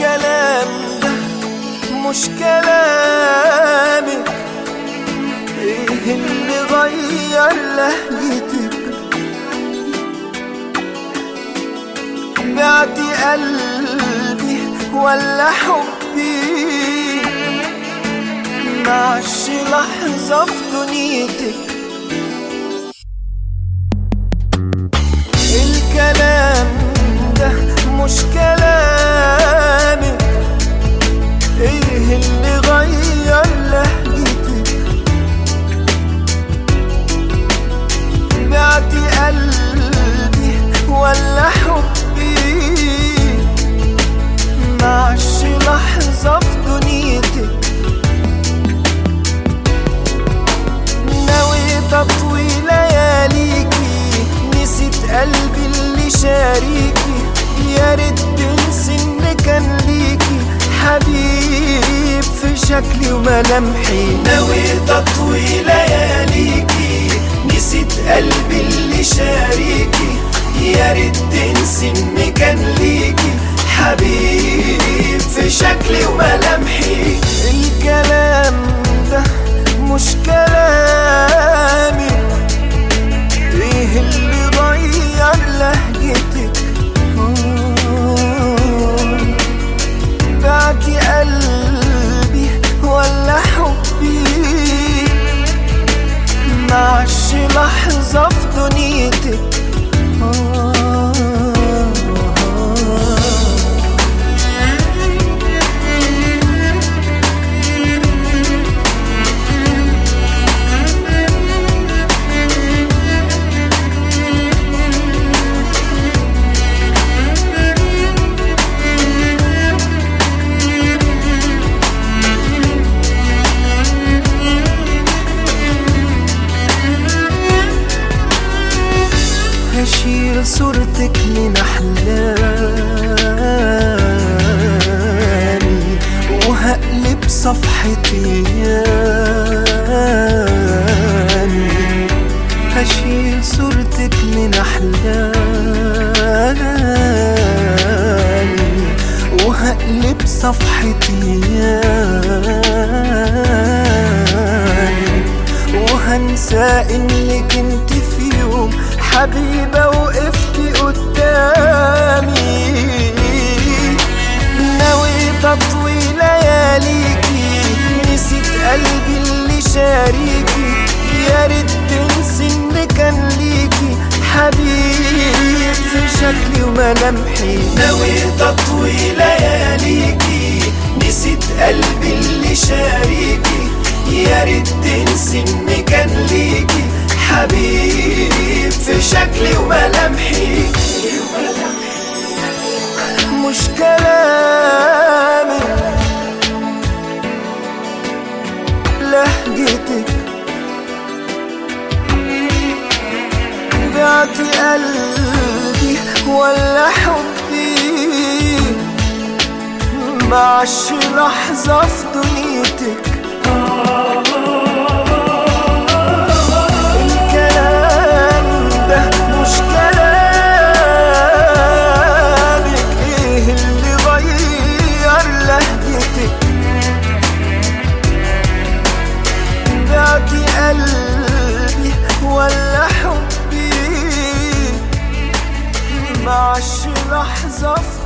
الكلام ده مش كلامك ايه اللي غير لهجتك بعتي قلبي ولا حبي معش لحظة في دنيتك الكلام ده مش كلامك ايه اللي غير لهجتك بعتي قلبي ولا حبي معش لحظة في دنيتك نويت اطوي لياليكي نسيت قلبي اللي شاريكي يا ريت تنسي ان كان ليكي حبيب في شكلي وملامحي نويت اطوي لياليكي نسيت قلبي اللي شاريكي يا ريت تنسي ان كان ليكي حبيب في شكلي وملامحي الكلام ده مش كلامي ايه اللي غير لهجتك آه، بعتي قلبي ولا حبي معش لحظة في دنيتك آه هشيل صورتك من أحلامي وهقلب صفحتي ياني هشيل صورتك من أحلامي وهقلب صفحتي ياني وهنسى انك انت في يوم حبيبة وقفتي قدامي نويت اطوي لياليكي نسيت قلبي اللي شاريكي يا ريت تنسي ان كان ليكي حبيب في شكلي وملامحي نويت اطوي لياليكي نسيت قلبي اللي شاريكي يا ريت تنسي ان كان ليكي حبيب في شكلي وملامحي مش كلامي لهجتك بعتي قلبي ولا حبي معش لحظة في دنيتك الكلام ده مش كلامك ايه اللي غير لهجتك بعتي قلبي ولا حبي معش لحظة في